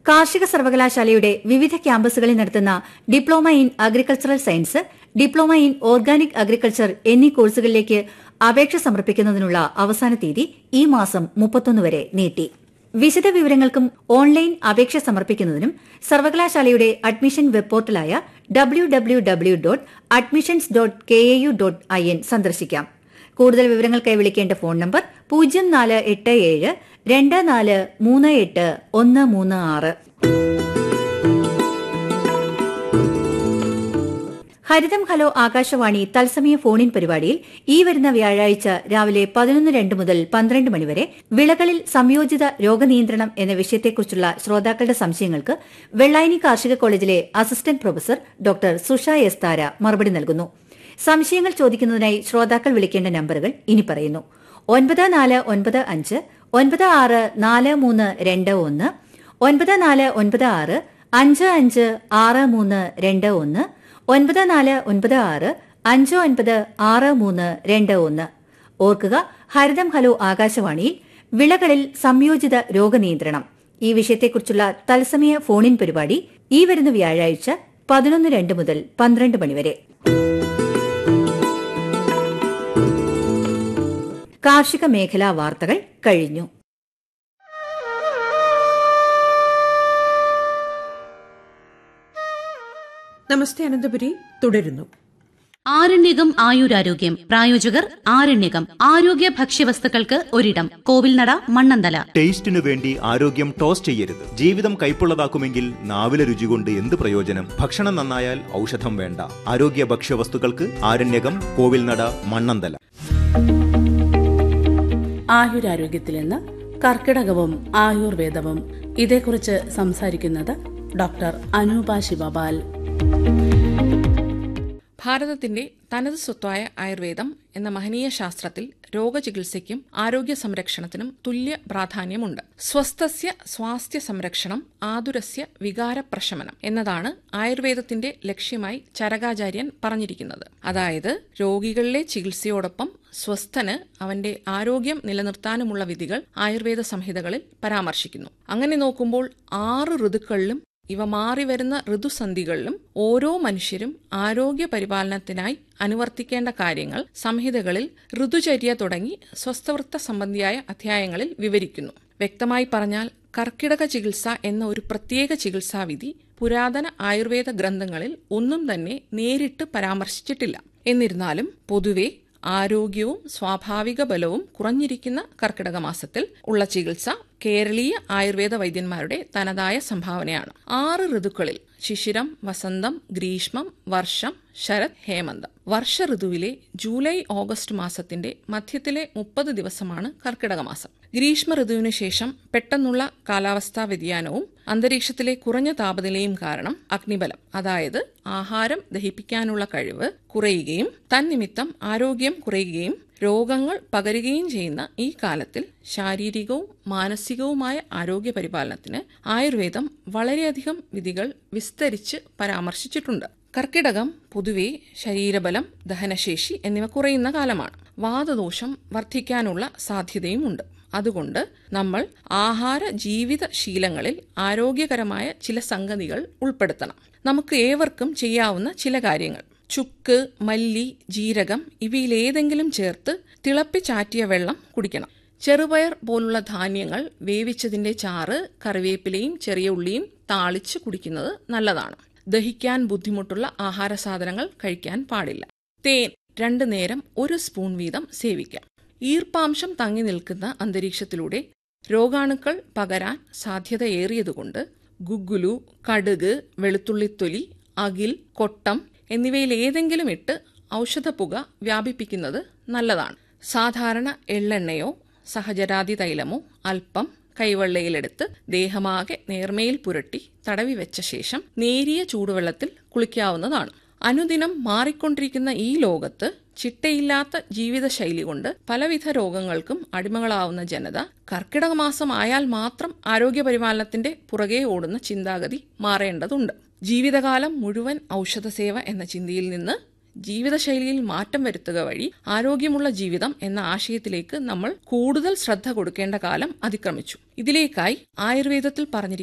കാർഷിക സർവകലാശാലയുടെ വിവിധ ക്യാമ്പസുകളിൽ നടത്തുന്ന diploma in agricultural science diploma in organic agriculture എന്നീ കോഴ്സുകളിലേക്ക് അപേക്ഷ സമർപ്പിക്കുന്നതിനുള്ള അവസാന തീയതി ഈ മാസം മുപ്പത്തൊന്ന് വരെ നീട്ടി വിശദ വിവരങ്ങൾക്കും ഓൺലൈൻ അപേക്ഷ സമർപ്പിക്കുന്നതിനും സർവകലാശാലയുടെ അഡ്മിഷൻ വെബ് പോർട്ടലായ W W W dot admissions dot K A U dot I N സന്ദർശിക്കാം കൂടുതൽ വിവരങ്ങൾക്കായി വിളിക്കേണ്ട ഫോൺ നമ്പർ പൂജ്യം നാല് എട്ട് ഏഴ് രണ്ട് നാല് മൂന്ന് എട്ട് ഒന്ന് മൂന്ന് ആറ് ഹരിതം ഹലോ ആകാശവാണി തത്സമയ ഫോണിൻ പരിപാടിയിൽ ഈ വരുന്ന വ്യാഴാഴ്ച രാവിലെ പതിനൊന്ന് രണ്ട് മുതൽ പന്ത്രണ്ട് മണിവരെ വിളകളിൽ സംയോജിത രോഗനിയന്ത്രണം എന്ന വിഷയത്തെക്കുറിച്ചുള്ള ശ്രോതാക്കളുടെ സംശയങ്ങൾക്ക് വെള്ളായണി കാർഷിക കോളേജിലെ assistant professor doctor Susha S Thara മറുപടി നൽകുന്നു സംശയങ്ങൾ ചോദിക്കുന്നതിനായി ശ്രോതാക്കൾ വിളിക്കേണ്ട നമ്പറുകൾ ഇനി പറയുന്നു ഒൻപത് നാല് ഒൻപത് അഞ്ച് ഒൻപത് ആറ് നാല് മൂന്ന് രണ്ട് ഒന്ന് ഒൻപത് നാല് ഒൻപത് ആറ് അഞ്ച് അഞ്ച് ആറ് മൂന്ന് രണ്ട് ഒന്ന് ഒൻപത് നാല് ഒൻപത് ആറ് അഞ്ച് ഒൻപത് ആറ് മൂന്ന് രണ്ട് ഒന്ന് ഓർക്കുക ഹരിതം ഹലോ ആകാശവാണിയിൽ വിളകളിൽ സംയോജിത രോഗനിയന്ത്രണം ഈ വിഷയത്തെക്കുറിച്ചുള്ള തത്സമയ ഫോണിൻ പരിപാടി ഈ വരുന്ന വ്യാഴാഴ്ച പതിനൊന്ന് രണ്ട് മുതൽ പന്ത്രണ്ട് മണിവരെ കാർഷിക മേഖലാ വാർത്തകൾ കഴിഞ്ഞു നമസ്തേ അനന്തപുരി തുടരുന്നു ആരണ്യകം ആയുരാരോഗ്യം പ്രായോജകർ ആരണ്യകം ആരോഗ്യ ഭക്ഷ്യവസ്തുക്കൾക്ക് ഒരിടം കോവിൽനട മണ്ണന്തല ടേസ്റ്റിനു വേണ്ടി ആരോഗ്യം ടോസ് ചെയ്യരുത് ജീവിതം കൈപ്പുള്ളതാക്കുമെങ്കിൽ നാവിലെ രുചി കൊണ്ട് എന്ത് പ്രയോജനം ഭക്ഷണം നന്നായാൽ ഔഷധം വേണ്ട ആരോഗ്യ ഭക്ഷ്യവസ്തുക്കൾക്ക് ആരണ്യകം കോവിൽനട മണ്ണന്തല ആയുരാരോഗ്യത്തിൽ നിന്ന് കർക്കിടകവും ആയുർവേദവും ഇതേക്കുറിച്ച് സംസാരിക്കുന്നത് ഡോക്ടർ അനൂപ ശിവപാൽ ഭാരതത്തിന്റെ തനത് സ്വത്തായ ആയുർവേദം എന്ന മഹനീയ ശാസ്ത്രത്തിൽ രോഗചികിത്സയ്ക്കും ആരോഗ്യ സംരക്ഷണത്തിനും തുല്യ പ്രാധാന്യമുണ്ട് സ്വസ്ഥസ്യ സ്വാസ്ഥ്യ സംരക്ഷണം ആതുരസ്യ വികാര പ്രശമനം എന്നതാണ് ആയുർവേദത്തിന്റെ ലക്ഷ്യമായി ചരകാചാര്യൻ പറഞ്ഞിരിക്കുന്നത് അതായത് രോഗികളിലെ ചികിത്സയോടൊപ്പം സ്വസ്ഥന് അവന്റെ ആരോഗ്യം നിലനിർത്താനുമുള്ള വിധികൾ ആയുർവേദ സംഹിതകളിൽ പരാമർശിക്കുന്നു അങ്ങനെ നോക്കുമ്പോൾ ആറ് ഋതുക്കളിലും ഇവ മാറിവരുന്ന ഋതുസന്ധികളിലും ഓരോ മനുഷ്യരും ആരോഗ്യ പരിപാലനത്തിനായി അനുവർത്തിക്കേണ്ട കാര്യങ്ങൾ സംഹിതകളിൽ ഋതുചര്യ തുടങ്ങി സ്വസ്ഥവൃത്ത സംബന്ധിയായ അധ്യായങ്ങളിൽ വിവരിക്കുന്നു വ്യക്തമായി പറഞ്ഞാൽ കർക്കിടക ചികിത്സ എന്ന ഒരു പ്രത്യേക ചികിത്സാവിധി പുരാതന ആയുർവേദ ഗ്രന്ഥങ്ങളിൽ ഒന്നും തന്നെ നേരിട്ട് പരാമർശിച്ചിട്ടില്ല എന്നിരുന്നാലും പൊതുവെ ആരോഗ്യവും സ്വാഭാവിക ബലവും കുറഞ്ഞിരിക്കുന്ന കർക്കിടക മാസത്തിൽ ഉള്ള ചികിത്സ കേരളീയ ആയുർവേദ വൈദ്യന്മാരുടെ തനതായ സംഭാവനയാണ് ആറ് ഋതുക്കളിൽ ശിശിരം വസന്തം ഗ്രീഷ്മം വർഷം ശരത് ഹേമന്തം വർഷ ഋതുവിലെ ജൂലൈ ഓഗസ്റ്റ് മാസത്തിന്റെ മധ്യത്തിലെ മുപ്പത് ദിവസമാണ് കർക്കിടക മാസം ഗ്രീഷ്മ ഋതുവിനു ശേഷം പെട്ടെന്നുള്ള കാലാവസ്ഥാ വ്യതിയാനവും അന്തരീക്ഷത്തിലെ കുറഞ്ഞ താപനിലയും കാരണം അഗ്നിബലം അതായത് ആഹാരം ദഹിപ്പിക്കാനുള്ള കഴിവ് കുറയുകയും തന്നിമിത്തം ആരോഗ്യം കുറയുകയും രോഗങ്ങൾ പകരുകയും ചെയ്യുന്ന ഈ കാലത്തിൽ ശാരീരികവും മാനസികവുമായ ആരോഗ്യ പരിപാലനത്തിന് ആയുർവേദം വളരെയധികം വിധികൾ വിസ്തരിച്ച് പരാമർശിച്ചിട്ടുണ്ട് കർക്കിടകം പൊതുവെ ശരീരബലം ദഹനശേഷി എന്നിവ കുറയുന്ന കാലമാണ് വാദദോഷം വർദ്ധിക്കാനുള്ള സാധ്യതയുമുണ്ട് അതുകൊണ്ട് നമ്മൾ ആഹാര ജീവിത ശീലങ്ങളിൽ ആരോഗ്യകരമായ ചില സംഗതികൾ ഉൾപ്പെടുത്തണം നമുക്ക് ഏവർക്കും ചെയ്യാവുന്ന ചില കാര്യങ്ങൾ ചുക്ക് മല്ലി ജീരകം ഇവയിലേതെങ്കിലും ചേർത്ത് തിളപ്പിച്ചാറ്റിയ വെള്ളം കുടിക്കണം ചെറുപയർ പോലുള്ള ധാന്യങ്ങൾ വേവിച്ചതിന്റെ ചാറ് കറിവേപ്പിലയും ചെറിയ ഉള്ളിയും താളിച്ച് കുടിക്കുന്നത് നല്ലതാണ് ദഹിക്കാൻ ബുദ്ധിമുട്ടുള്ള ആഹാര സാധനങ്ങൾ കഴിക്കാൻ പാടില്ല തേൻ രണ്ടു നേരം ഒരു സ്പൂൺ വീതം സേവിക്കാം ഈർപ്പാംശം തങ്ങി നിൽക്കുന്ന അന്തരീക്ഷത്തിലൂടെ രോഗാണുക്കൾ പകരാൻ സാധ്യതയേറിയതുകൊണ്ട് ഗുഗുലു കടുക് വെളുത്തുള്ളിത്തൊലി അകിൽ കൊട്ടം എന്നിവയിൽ ഏതെങ്കിലും ഇട്ട് ഔഷധപ്പുക വ്യാപിപ്പിക്കുന്നത് നല്ലതാണ് സാധാരണ എള്ളെണ്ണയോ സഹജരാതി തൈലമോ അല്പം കൈവെള്ളയിലെടുത്ത് ദേഹമാകെ നേർമയിൽ പുരട്ടി തടവി വെച്ച ശേഷം നേരിയ ചൂടുവെള്ളത്തിൽ കുളിക്കാവുന്നതാണ് അനുദിനം മാറിക്കൊണ്ടിരിക്കുന്ന ഈ ലോകത്ത് ചിട്ടയില്ലാത്ത ജീവിതശൈലി കൊണ്ട് പലവിധ രോഗങ്ങൾക്കും അടിമകളാവുന്ന ജനത കർക്കിടക മാസം ആയാൽ മാത്രം ആരോഗ്യ പരിപാലനത്തിന്റെ പുറകെ ഓടുന്ന ചിന്താഗതി മാറേണ്ടതുണ്ട് ജീവിതകാലം മുഴുവൻ ഔഷധസേവ എന്ന ചിന്തയിൽ നിന്ന് ജീവിതശൈലിയിൽ മാറ്റം വരുത്തുക വഴി ആരോഗ്യമുള്ള ജീവിതം എന്ന ആശയത്തിലേക്ക് നമ്മൾ കൂടുതൽ ശ്രദ്ധ കൊടുക്കേണ്ട കാലം അതിക്രമിച്ചു ഇതിലേക്കായി ആയുർവേദത്തിൽ പറഞ്ഞിരിക്കുന്ന